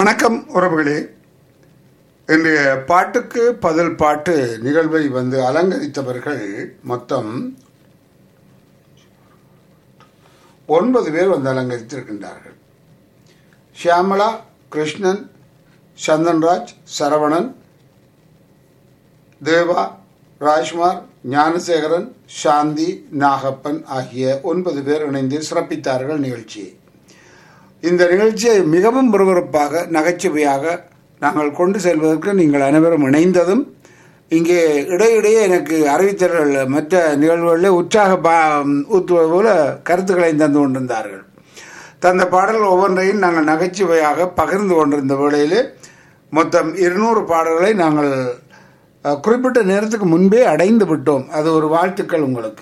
வணக்கம் உறவுகளே இன்றைய பாட்டுக்கு பதில் பாட்டு நிகழ்வை வந்து அலங்கரித்தவர்கள் மொத்தம் ஒன்பது பேர் வந்து அலங்கரித்திருக்கின்றார்கள் ஷியாமளா கிருஷ்ணன் சந்தன்ராஜ் சரவணன் தேவா ராஜ்குமார் ஞானசேகரன் சாந்தி நாகப்பன் ஆகிய ஒன்பது பேர் இணைந்து சிறப்பித்தார்கள் நிகழ்ச்சியை இந்த நிகழ்ச்சியை மிகவும் விறுவிறுப்பாக நகைச்சுவையாக நாங்கள் கொண்டு செல்வதற்கு நீங்கள் அனைவரும் இணைந்ததும் இங்கே இடையிடையே எனக்கு அறிவித்தர்கள் மற்ற நிகழ்வுகளில் உற்சாக பா ஊற்றுவது போல கருத்துக்களை தந்து கொண்டிருந்தார்கள் தந்த பாடல்கள் ஒவ்வொன்றையும் நாங்கள் நகைச்சுவையாக பகிர்ந்து கொண்டிருந்த வேளையில் மொத்தம் இருநூறு பாடல்களை நாங்கள் அஹ், குறிப்பிட்ட நேரத்துக்கு முன்பே அடைந்து விட்டோம் அது ஒரு வாழ்த்துக்கள் உங்களுக்கு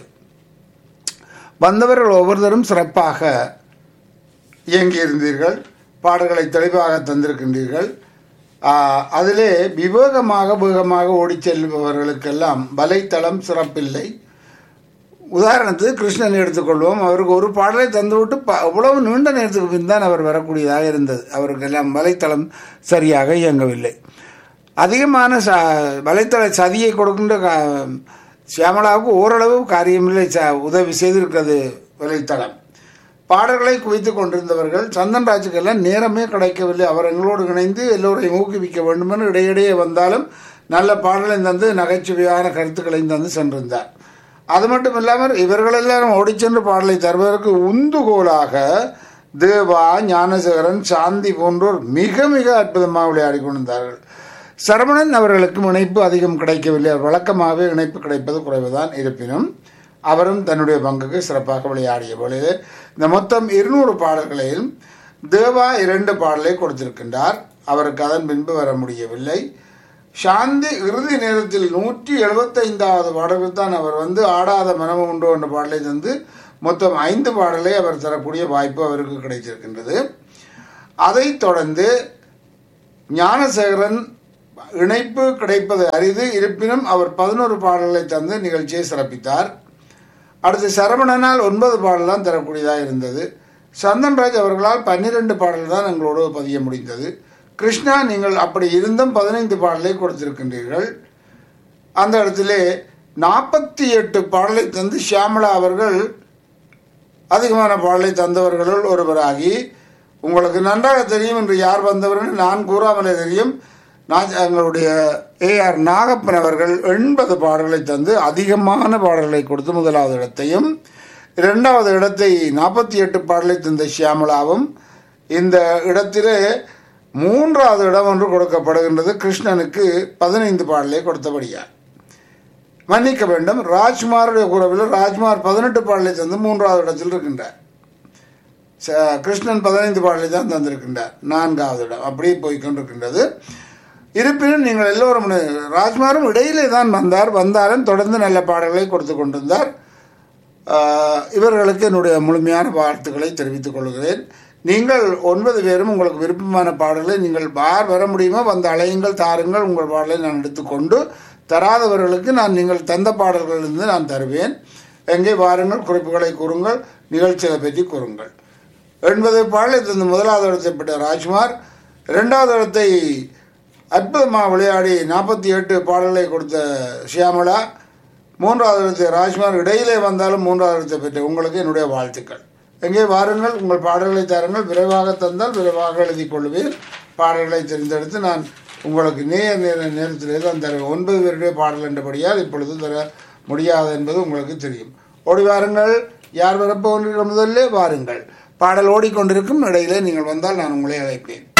வந்தவர்கள் ஒவ்வொருத்தரும் சிறப்பாக இயங்கியிருந்தீர்கள் பாடல்களை தெளிவாக தந்திருக்கின்றீர்கள் ஆஹ், அதிலே விவேகமாக வேகமாக ஓடிச் செல்பவர்களுக்கெல்லாம் வலைத்தளம் சிறப்பில்லை உதாரணத்துக்கு கிருஷ்ணன் எடுத்துக்கொள்வோம் அவருக்கு ஒரு பாடலை தந்துவிட்டு ப- அவ்வளவு நீண்ட நேரத்துக்கு பின் தான் அவர் வரக்கூடியதாக இருந்தது அவருக்கெல்லாம் வலைத்தளம் சரியாக இயங்கவில்லை அதிகமான ச வலைத்தள சதியை கொடுக்கின்ற கா- சியாமளாவுக்கு ஓரளவு காரியமில்லை ச உதவி செய்திருக்கிறது வலைத்தளம் பாடல்களை குவித்து கொண்டிருந்தவர்கள் சந்தன் ராஜுக்கெல்லாம் நேரமே கிடைக்கவில்லை அவர் எங்களோடு இணைந்து எல்லோரையும் ஊக்குவிக்க வேண்டும் என்று இடையிடையே வந்தாலும் நல்ல பாடலை தந்து நகைச்சுவையான கருத்துக்களையும் தந்து சென்றிருந்தார் அது மட்டும் இல்லாமல் இவர்கள் எல்லாரும் ஓடிச் சென்று பாடலை தருவதற்கு உந்துகோலாக தேவா ஞானசேகரன் சாந்தி போன்றோர் மிக மிக அற்புதமாக விளையாடி கொண்டிருந்தார்கள் சரவணன் அவர்களுக்கும் இணைப்பு அதிகம் கிடைக்கவில்லை அவர் வழக்கமாகவே இணைப்பு கிடைப்பது குறைவுதான் இருப்பினும் அவரும் தன்னுடைய பங்குக்கு சிறப்பாக விளையாடிய பொழுது இந்த மொத்தம் இருநூறு பாடல்களையும் தேவா இரண்டு பாடலை கொடுத்திருக்கின்றார் அவருக்கு அதன் பின்பு வர முடியவில்லை சாந்தி இறுதி நேரத்தில் நூற்றி எழுபத்தைந்தாவது பாடலுக்கு தான் அவர் வந்து ஆடாத மனமும் உண்டு என்ற பாடலை தந்து மொத்தம் ஐந்து பாடலை அவர் தரக்கூடிய வாய்ப்பு அவருக்கு கிடைத்திருக்கின்றது அதைத் தொடர்ந்து ஞானசேகரன் இணைப்பு கிடைப்பது அரிது இருப்பினும் அவர் பதினோரு பாடல்களை தந்து நிகழ்ச்சியை சிறப்பித்தார் அடுத்து சரவணனால் ஒன்பது பாடல் தான் தரக்கூடியதாக இருந்தது சந்தன்ராஜ் அவர்களால் பன்னிரெண்டு பாடல் தான் எங்களோடு பதிய முடிந்தது கிருஷ்ணா நீங்கள் அப்படி இருந்தும் பதினைந்து பாடலை கொடுத்திருக்கின்றீர்கள் அந்த இடத்திலே நாற்பத்தி எட்டு பாடலை தந்து ஷியாமளா அவர்கள் அதிகமான பாடலை தந்தவர்களுள் ஒருவராகி உங்களுக்கு நன்றாக தெரியும் என்று யார் வந்தவர்கள் நான் கூறாமலே தெரியும் நான் எங்களுடைய ஏஆர் நாகப்பன் அவர்கள் எண்பது பாடல்களை தந்து அதிகமான பாடல்களை கொடுத்து முதலாவது இடத்தையும் இரண்டாவது இடத்தை நாற்பத்தி எட்டு பாடலை தந்த ஷியாமளாவும் இந்த இடத்திலே மூன்றாவது இடம் ஒன்று கொடுக்கப்படுகின்றது கிருஷ்ணனுக்கு பதினைந்து பாடலை கொடுத்தபடியார் மன்னிக்க வேண்டும் ராஜ்குமாருடைய குரவில் ராஜ்குமார் பதினெட்டு பாடலை தந்து மூன்றாவது இடத்தில் இருக்கின்றார் ச- கிருஷ்ணன் பதினைந்து பாடலை தான் தந்திருக்கின்றார் நான்காவது இடம் அப்படியே போய் கொண்டிருக்கின்றது இருப்பினும் நீங்கள் எல்லோரும் உண- ராஜ்குமாரும் இடையிலே தான் வந்தார் வந்தாலும் தொடர்ந்து நல்ல பாடல்களை கொடுத்து கொண்டிருந்தார் ஆஹ், இவர்களுக்கு என்னுடைய முழுமையான வாழ்த்துக்களை தெரிவித்துக் கொள்கிறேன் நீங்கள் ஒன்பது பேரும் உங்களுக்கு விருப்பமான பாடல்களை நீங்கள் யார் வர முடியுமோ வந்து அலையுங்கள் தாருங்கள் உங்கள் பாடலை நான் எடுத்துக்கொண்டு தராதவர்களுக்கு நான் நீங்கள் தந்த பாடல்களிலிருந்து நான் தருவேன் எங்கே வாருங்கள் குறிப்புகளை கூறுங்கள் நிகழ்ச்சிகளை பற்றி கூறுங்கள் எண்பது பாடலை தந்த முதலாவது இடத்தை பெற்ற ராஜ்குமார் இரண்டாவது இடத்தை அற்புதமாக விளையாடி நாற்பத்தி எட்டு பாடல்களை கொடுத்த ஷியாமளா மூன்றாவது இடத்தை ராஜ்குமார் இடையிலே வந்தாலும் மூன்றாவது இடத்தை பெற்ற உங்களுக்கு என்னுடைய வாழ்த்துக்கள் எங்கே வாருங்கள் உங்கள் பாடல்களை தாருங்கள் விரைவாக தந்தால் விரைவாக எழுதிக் கொள்வேன் பாடல்களை தெரிந்தெடுத்து நான் உங்களுக்கு நேர நேர நேரத்திலே தான் தருவேன் ஒன்பது பேருடைய பாடல் என்றபடியால் இப்பொழுது தர முடியாது என்பது உங்களுக்கு தெரியும் ஓடி வாருங்கள் யார் வரப்போகின்ற முதல்ல வாருங்கள் பாடல் ஓடிக்கொண்டிருக்கும் இடையிலே நீங்கள் வந்தால் நான் உங்களை அழைப்பேன்